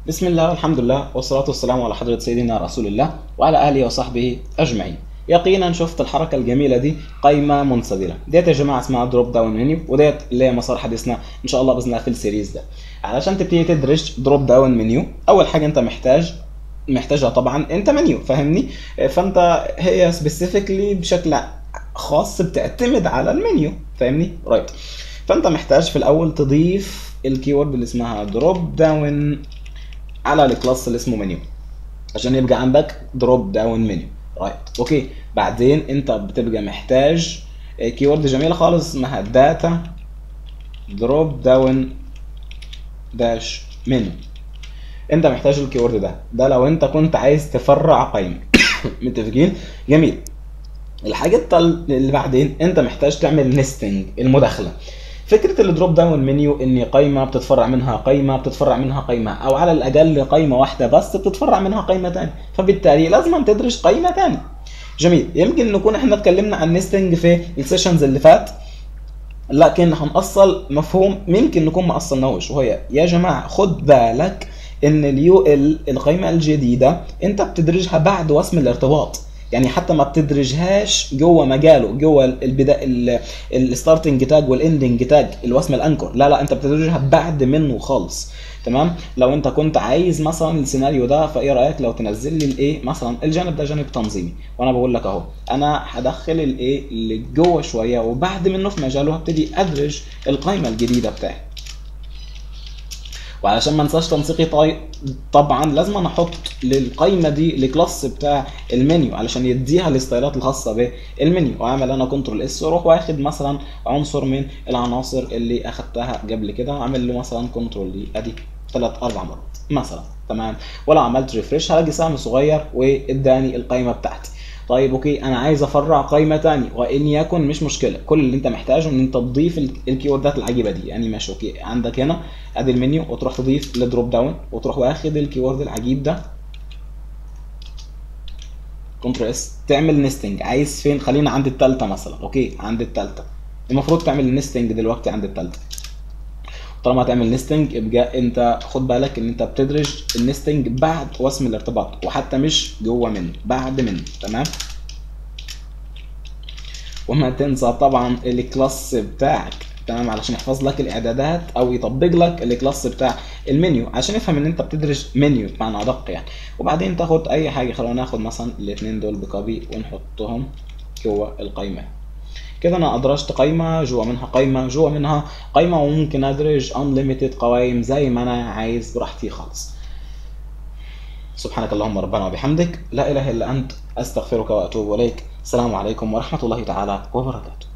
بسم الله والحمد لله والصلاة والسلام على حضرة سيدنا رسول الله وعلى آله وصحبه أجمعين يقينا شفت الحركة الجميلة دي قايمة منسدلة ديت يا جماعة اسمها دروب داون منيو وديت اللي هي مسار حديثنا إن شاء الله بإذن الله في السيريز ده علشان تبتدي تدرج دروب داون منيو أول حاجة أنت محتاج محتاجها طبعا أنت منيو فاهمني فأنت هي سبيسيفيكلي بشكل خاص بتعتمد على المنيو فاهمني رايت فأنت محتاج في الأول تضيف الكيورد اللي اسمها دروب داون على الكلاس اللي اسمه منيو عشان يبقى عندك دروب داون منيو رايت اوكي بعدين انت بتبقى محتاج كيورد جميله خالص اسمها داتا دروب داون داش منيو انت محتاج الكيورد ده ده لو انت كنت عايز تفرع قائمه متفقين جميل الحاجه اللي بعدين انت محتاج تعمل نستنج المداخله فكره الدروب داون منيو ان قايمه بتتفرع منها قايمه بتتفرع منها قايمه او على الاقل قايمه واحده بس بتتفرع منها قايمه ثانيه فبالتالي لازم تدرج قايمه ثانيه جميل يمكن نكون احنا اتكلمنا عن نستنج في السيشنز اللي فات لكن هنأصل مفهوم ممكن نكون ما اصلناهوش وهي يا جماعه خد بالك ان اليو ال القايمه الجديده انت بتدرجها بعد وسم الارتباط يعني حتى ما بتدرجهاش جوه مجاله جوه البدايه الستارتنج تاج والاندنج تاج الوسم الانكر لا لا انت بتدرجها بعد منه خالص تمام لو انت كنت عايز مثلا السيناريو ده فايه رايك لو تنزل لي الايه مثلا الجانب ده جانب تنظيمي وانا بقول لك اهو انا هدخل الايه اللي جوه شويه وبعد منه في مجاله هبتدي ادرج القائمه الجديده بتاعي وعلشان ما انساش تنسيقي طي... طبعا لازم انا احط للقايمه دي الكلاس بتاع المنيو علشان يديها الستايلات الخاصه بالمنيو واعمل انا كنترول اس واروح واخد مثلا عنصر من العناصر اللي اخدتها قبل كده واعمل له مثلا كنترول دي ادي ثلاث اربع مرات مثلا تمام ولا عملت ريفريش هلاقي سهم صغير واداني القايمه بتاعتي طيب اوكي انا عايز افرع قائمه ثانيه وان يكن مش مشكله كل اللي انت محتاجه ان انت تضيف الكيوردات العجيبه دي يعني ماشي اوكي عندك هنا ادي المنيو وتروح تضيف الدروب داون وتروح واخد الكيورد العجيب ده كنترول اس تعمل نستنج عايز فين خلينا عند الثالثه مثلا اوكي عند الثالثه المفروض تعمل نستنج دلوقتي عند الثالثه طالما هتعمل نستنج يبقى انت خد بالك ان انت بتدرج النستنج بعد وسم الارتباط وحتى مش جوه منه بعد منه تمام وما تنسى طبعا الكلاس بتاعك تمام علشان يحفظ لك الاعدادات او يطبق لك الكلاس بتاع المنيو عشان يفهم ان انت بتدرج منيو بمعنى ادق يعني وبعدين تاخد اي حاجه خلينا ناخد مثلا الاثنين دول بكوبي ونحطهم جوه القائمه كده انا ادرجت قايمه جوا منها قايمه جوا منها قايمه وممكن ادرج انليميتد قوائم زي ما انا عايز براحتي خالص سبحانك اللهم ربنا وبحمدك لا اله الا انت استغفرك واتوب اليك السلام عليكم ورحمه الله تعالى وبركاته